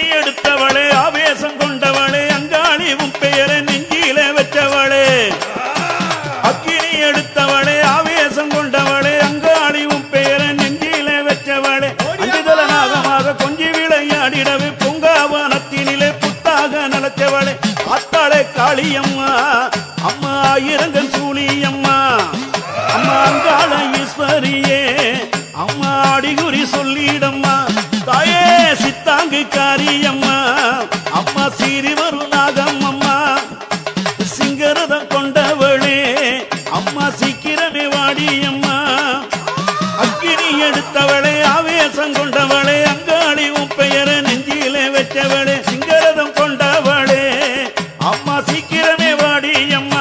எடுத்தவளே ஆவேசம் கொண்டவளே அங்காளி உன் பெயரை நெஞ்சிலே வச்சவளே அக்கினி எடுத்தவளே ஆவேசம் கொண்டவளே அங்காளி உன் பெயரை நெஞ்சிலே வச்சவளே அஞ்சுதல நாகமாக கொஞ்சி விளையாடிடவே பொங்காவனத்தினிலே புத்தாக நடத்தவளே அத்தாளே காளியம்மா அம்மா ஆயிரங்கன் சூழியம்மா அம்மா அங்காள ஈஸ்வரியே அம்மா அடிகுறி சொல்லிடம்மா தாயே சித்தாங்கு காரியம்மா அம்மா சீறி வரும் நாகம் அம்மா சிங்கரதம் கொண்டவளே அம்மா சீக்கிரமே வாடியம்மா அக்கினி எடுத்தவளே ஆவேசம் கொண்டவளே அங்காளி உன் பெயரை நெஞ்சிலே வச்சவளே சிங்கரதம் கொண்டவளே அம்மா சீக்கிரமே வாடியம்மா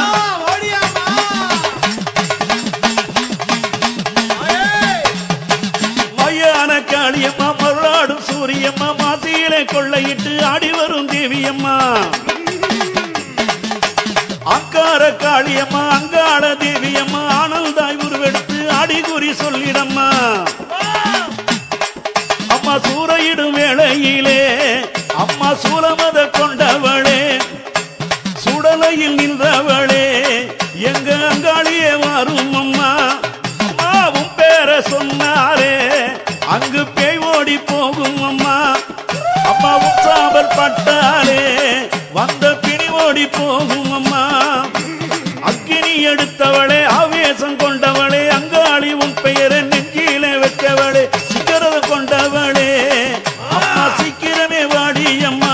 மையான காளியம்மா மருளாடும் சூரியம்மா மாசியிலே கொள்ளையிட்டு ஆடி வரும் தேவியம்மா அங்கார காளியம்மா அங்காள தேவியம்மா ஆனல்தாய் உருவெடுத்து அடிகுறி சொல்லிடம்மா அம்மா சூறையிடும் வேளையிலே அம்மா சூலமத கொண்டவளே சுடலையில் நின்றவளே எங்க அங்காளியே வரும் அம்மா அம்மாவும் பேர சொன்னாரே அங்கு பேய் ஓடி போகும் அம்மா அம்மா உற்சாபல் பட்டாலே வந்த பிணி ஓடி போகும் அம்மா அக்கினி எடுத்தவளே ஆவேசம் கொண்டவளே அங்காளி உன் பெயரை நெஞ்சிலே வைத்தவளே சிக்கரத கொண்டவளே அம்மா சீக்கிரமே வாடி அம்மா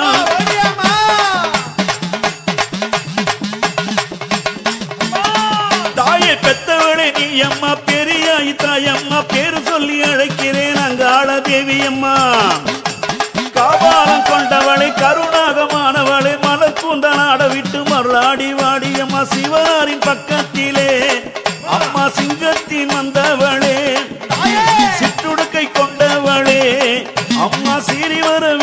தாயை பெத்தவளே நீ அம்மா பெரியாய் தாயம்மா பேரு சொல்லி அழைக்கிறேன் அங்காள தேவி அம்மா காபாலம் கொண்டவளை கருணாகமானவளை மலக்கூந்தலாட விட்டு மருளாடி வாடியம்மா சிவனாரின் பக்கத்திலே அம்மா சிங்கத்தின் வந்தவளே சிற்றுடுக்கை கொண்டவளே அம்மா சீறி வர